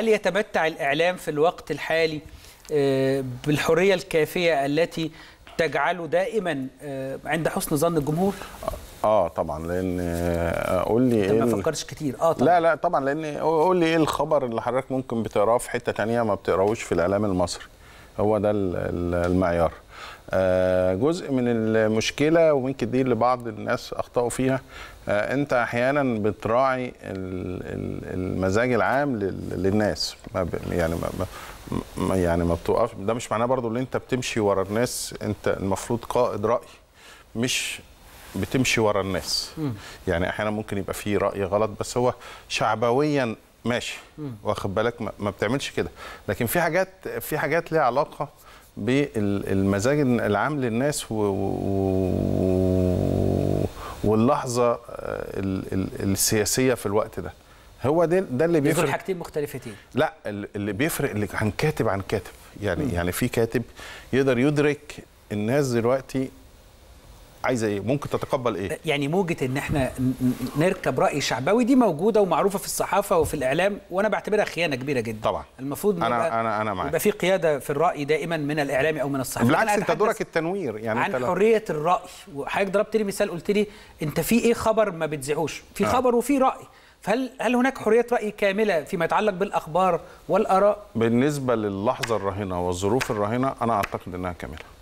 هل يتمتع الإعلام في الوقت الحالي آه، بالحرية الكافية التي تجعله دائما آه، عند حسن ظن الجمهور؟ اه طبعا لان آه، قول لي انت ما ال- فكرتش كتير اه طبعا لا لا طبعا لان قول لي ايه الخبر اللي حضرتك ممكن بتقراه في حته تانية ما بتقراهوش في الاعلام المصري هو ده ال- ال- المعيار آه، جزء من المشكله ويمكن دي اللي بعض الناس اخطاوا فيها آه، انت احيانا بتراعي ال- ال- المزاج العام لل- للناس ما ب- يعني ما ما- ما يعني ما بتوقفش ده مش معناه برضو ان انت بتمشي ورا الناس انت المفروض قائد راي مش بتمشي ورا الناس يعني احيانا ممكن يبقى فيه راي غلط بس هو شعبويا ماشي واخد بالك ما- ما بتعملش كده لكن في حاجات في حاجات ليها علاقه بالمزاج العام للناس و و واللحظه آه، ال- ال- السياسيه في الوقت ده هو ده ده اللي دول بيفرق حاجتين مختلفتين لا ال- اللي بيفرق اللي عن كاتب عن كاتب يعني يعني في كاتب يقدر يدرك الناس دلوقتي عايزه ايه ممكن تتقبل ايه يعني موجة ان احنا ن- ن- نركب رأي شعبوي دي موجودة ومعروفة في الصحافة وفي الإعلام وأنا بعتبرها خيانة كبيرة جدا طبعا. المفروض أنا- يبقى- أنا- أنا معاك. يبقى في قيادة في الرأي دائما من الإعلامي أو من الصحفي بالعكس أنا انت أتحدث دورك التنوير يعني عن انت لو- حرية الرأي وحضرتك ضربت لي مثال قلت لي أنت في إيه خبر ما بتذيعوش في خبر وفي رأي فهل هل هناك حرية رأي كاملة فيما يتعلق بالأخبار والآراء بالنسبه للحظه الراهنه والظروف الراهنه انا اعتقد انها كامله